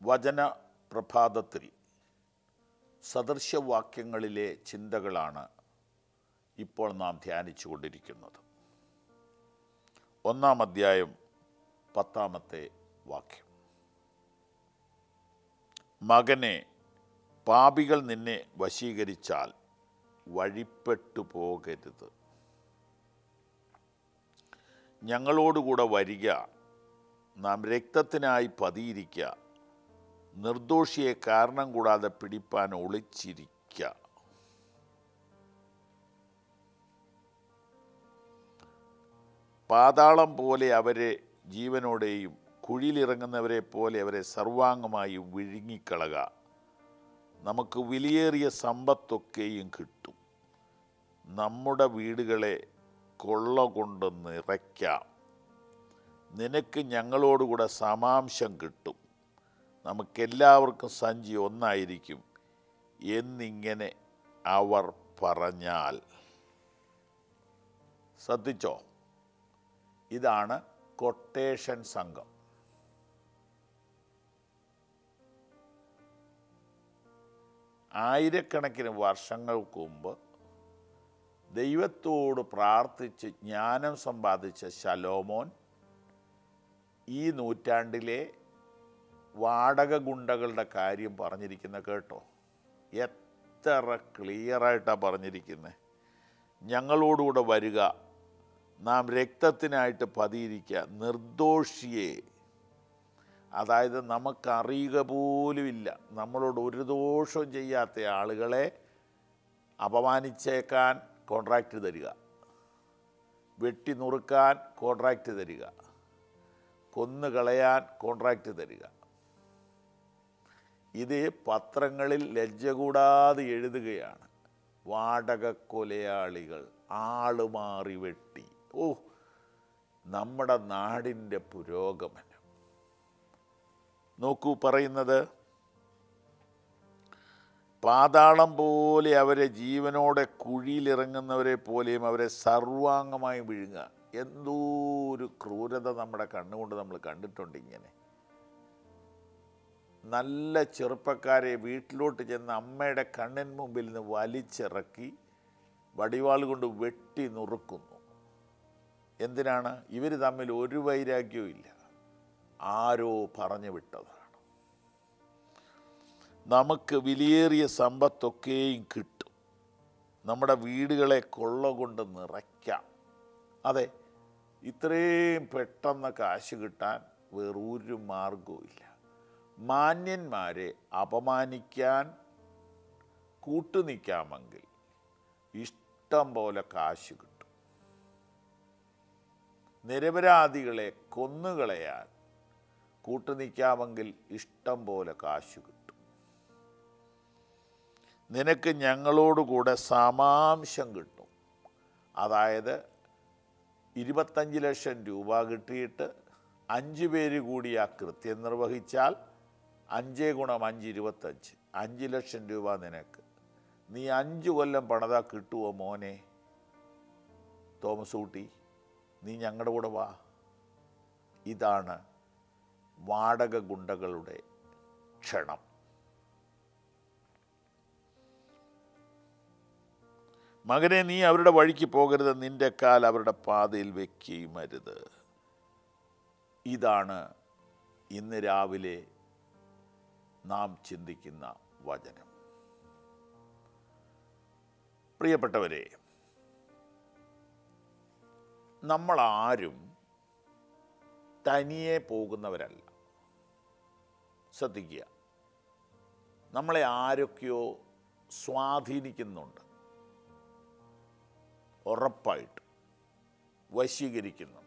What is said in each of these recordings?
വചന പ്രഭാതത്തിൽ സദൃശവാക്യങ്ങളിലെ ചിന്തകളാണ് ഇപ്പോൾ നാം ധ്യാനിച്ചു കൊണ്ടിരിക്കുന്നത് ഒന്നാം അധ്യായം പത്താമത്തെ വാക്യം മകനെ പാപികൾ നിന്നെ വശീകരിച്ചാൽ വഴിപ്പെട്ടു പോകരുത് ഞങ്ങളോടുകൂടെ വരിക നാം രക്തത്തിനായി പതിയിരിക്കുക നിർദോഷിയെ കാരണം കൂടാതെ പിടിപ്പാൻ ഒളിച്ചിരിക്കുക പാതാളം പോലെ അവരെ ജീവനോടെയും കുഴിയിലിറങ്ങുന്നവരെ പോലെ അവരെ സർവാംഗമായി വിഴുങ്ങിക്കളക നമുക്ക് വിലയേറിയ സമ്പത്തൊക്കെയും കിട്ടും നമ്മുടെ വീടുകളെ കൊള്ള കൊണ്ട് നിറയ്ക്കാം നിനക്ക് ഞങ്ങളോടുകൂടെ സമാംശം കിട്ടും നമുക്കെല്ലാവർക്കും സഞ്ചി ഒന്നായിരിക്കും എന്നിങ്ങനെ അവർ പറഞ്ഞാൽ ശ്രദ്ധിച്ചോ ഇതാണ് കൊട്ടേഷൻ സംഘം ആയിരക്കണക്കിന് വർഷങ്ങൾക്ക് മുമ്പ് ദൈവത്തോട് പ്രാർത്ഥിച്ച് ജ്ഞാനം സമ്പാദിച്ച ശലോമോൻ ഈ നൂറ്റാണ്ടിലെ വാടക ഗുണ്ടകളുടെ കാര്യം പറഞ്ഞിരിക്കുന്ന കേട്ടോ എത്ര ക്ലിയറായിട്ടാണ് പറഞ്ഞിരിക്കുന്നത് ഞങ്ങളോടുകൂടെ വരിക നാം രക്തത്തിനായിട്ട് പതിയിരിക്കുക നിർദോഷിയെ അതായത് നമുക്കറിയുക പോലുമില്ല നമ്മളോട് ഒരു ദോഷവും ചെയ്യാത്ത ആളുകളെ അപമാനിച്ചേക്കാൻ കോൺട്രാക്റ്റ് തരിക വെട്ടി നുറുക്കാൻ കോൺട്രാക്റ്റ് തരിക കൊന്നു കളയാൻ കോൺട്രാക്റ്റ് തരിക ഇത് പത്രങ്ങളിൽ ലജ്ജ കൂടാതെ എഴുതുകയാണ് വാടക കൊലയാളികൾ ആളുമാറി വെട്ടി ഓ നമ്മുടെ നാടിൻ്റെ പുരോഗമനം നോക്കൂ പറയുന്നത് പാതാളം പോലെ അവരെ ജീവനോടെ കുഴിയിലിറങ്ങുന്നവരെ പോലെയും അവരെ സർവാംഗമായി വിഴുങ്ങുക എന്തോ ഒരു ക്രൂരത നമ്മുടെ കണ്ണുകൊണ്ട് നമ്മൾ കണ്ടിട്ടുണ്ട് ഇങ്ങനെ നല്ല ചെറുപ്പക്കാരെ വീട്ടിലോട്ട് ചെന്ന് അമ്മയുടെ കണ്ണിന് മുമ്പിൽ നിന്ന് വലിച്ചിറക്കി വടിവാൾ കൊണ്ട് വെട്ടി നുറുക്കുന്നു എന്തിനാണ് ഇവർ തമ്മിൽ ഒരു വൈരാഗ്യവും ഇല്ല ആരോ പറഞ്ഞു വിട്ടതാണ് നമുക്ക് വിലയേറിയ സമ്പത്തൊക്കെയും കിട്ടും നമ്മുടെ വീടുകളെ കൊള്ള കൊണ്ട് നിറയ്ക്കാം അതെ ഇത്രയും പെട്ടെന്ന് കാശ് കിട്ടാൻ വേറൊരു മാർഗവും ഇല്ല മാന്യന്മാരെ അപമാനിക്കാൻ കൂട്ടുനിൽക്കാമെങ്കിൽ ഇഷ്ടം പോലെ കാശ് കിട്ടും നിരപരാധികളെ കൊന്നുകളയാൻ കൂട്ടുനിൽക്കാമെങ്കിൽ ഇഷ്ടം പോലെ കാശ് കിട്ടും നിനക്ക് ഞങ്ങളോടുകൂടെ സമാംശം കിട്ടും അതായത് ഇരുപത്തഞ്ച് ലക്ഷം രൂപ കിട്ടിയിട്ട് അഞ്ച് പേര് കൂടി ആ കൃത്യം നിർവഹിച്ചാൽ അഞ്ചേ ഗുണം അഞ്ച് ഇരുപത്തഞ്ച് അഞ്ച് ലക്ഷം രൂപ നിനക്ക് നീ അഞ്ച് കൊല്ലം പണതാ കിട്ടുമോ മോനെ തോമസ് ഊട്ടി നീ ഞങ്ങളുടെ കൂടെ വാ ഇതാണ് വാടക ഗുണ്ടകളുടെ ക്ഷണം മകനെ നീ അവരുടെ വഴിക്ക് പോകരുത് നിന്റെ കാൽ അവരുടെ പാതയിൽ വെക്കുകയും അരുത് ഇതാണ് ഇന്ന് രാവിലെ നാം ചിന്തിക്കുന്ന വചനം പ്രിയപ്പെട്ടവരെ നമ്മളാരും തനിയെ പോകുന്നവരല്ല ശ്രദ്ധിക്കുക നമ്മളെ ആരൊക്കെയോ സ്വാധീനിക്കുന്നുണ്ട് ഉറപ്പായിട്ട് വശീകരിക്കുന്നുണ്ട്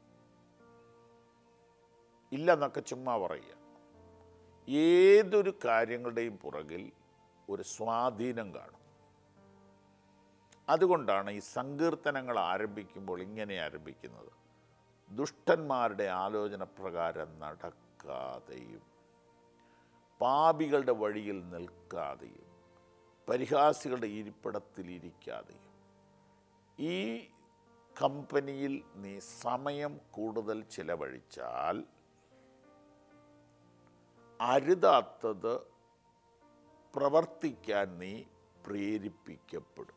ഇല്ലെന്നൊക്കെ ചുമ്മാ പറയുക ഏതൊരു കാര്യങ്ങളുടെയും പുറകിൽ ഒരു സ്വാധീനം കാണും അതുകൊണ്ടാണ് ഈ സങ്കീർത്തനങ്ങൾ ആരംഭിക്കുമ്പോൾ ഇങ്ങനെ ആരംഭിക്കുന്നത് ദുഷ്ടന്മാരുടെ ആലോചന പ്രകാരം നടക്കാതെയും പാപികളുടെ വഴിയിൽ നിൽക്കാതെയും പരിഹാസികളുടെ ഇരിപ്പിടത്തിൽ ഇരിക്കാതെയും ഈ കമ്പനിയിൽ നീ സമയം കൂടുതൽ ചിലവഴിച്ചാൽ അരുതാത്തത് പ്രവർത്തിക്കാൻ നീ പ്രേരിപ്പിക്കപ്പെടും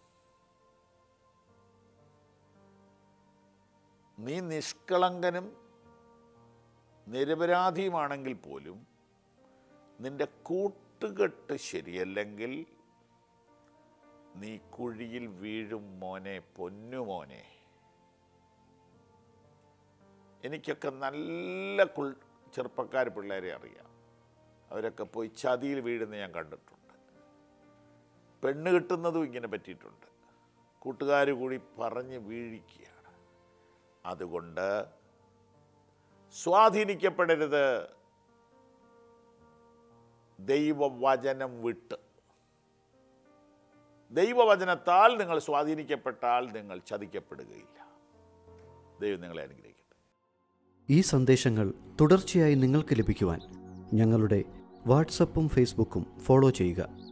നീ നിഷ്കളങ്കനും നിരപരാധിയുമാണെങ്കിൽ പോലും നിന്റെ കൂട്ടുകെട്ട് ശരിയല്ലെങ്കിൽ നീ കുഴിയിൽ വീഴും മോനെ പൊന്നുമോനെ എനിക്കൊക്കെ നല്ല കുൾ ചെറുപ്പക്കാർ പിള്ളേരെ അറിയാം അവരൊക്കെ പോയി ചതിയിൽ വീഴുന്ന ഞാൻ കണ്ടിട്ടുണ്ട് പെണ്ണ് കിട്ടുന്നതും ഇങ്ങനെ പറ്റിയിട്ടുണ്ട് കൂട്ടുകാർ കൂടി പറഞ്ഞ് വീഴിക്കുകയാണ് അതുകൊണ്ട് സ്വാധീനിക്കപ്പെടരുത് ദൈവവചനം വിട്ട് ദൈവവചനത്താൽ നിങ്ങൾ സ്വാധീനിക്കപ്പെട്ടാൽ നിങ്ങൾ ചതിക്കപ്പെടുകയില്ല ദൈവം നിങ്ങളെ അനുഗ്രഹിക്കട്ടെ ഈ സന്ദേശങ്ങൾ തുടർച്ചയായി നിങ്ങൾക്ക് ലഭിക്കുവാൻ ഞങ്ങളുടെ വാട്സപ്പും ഫേസ്ബുക്കും ഫോളോ ചെയ്യുക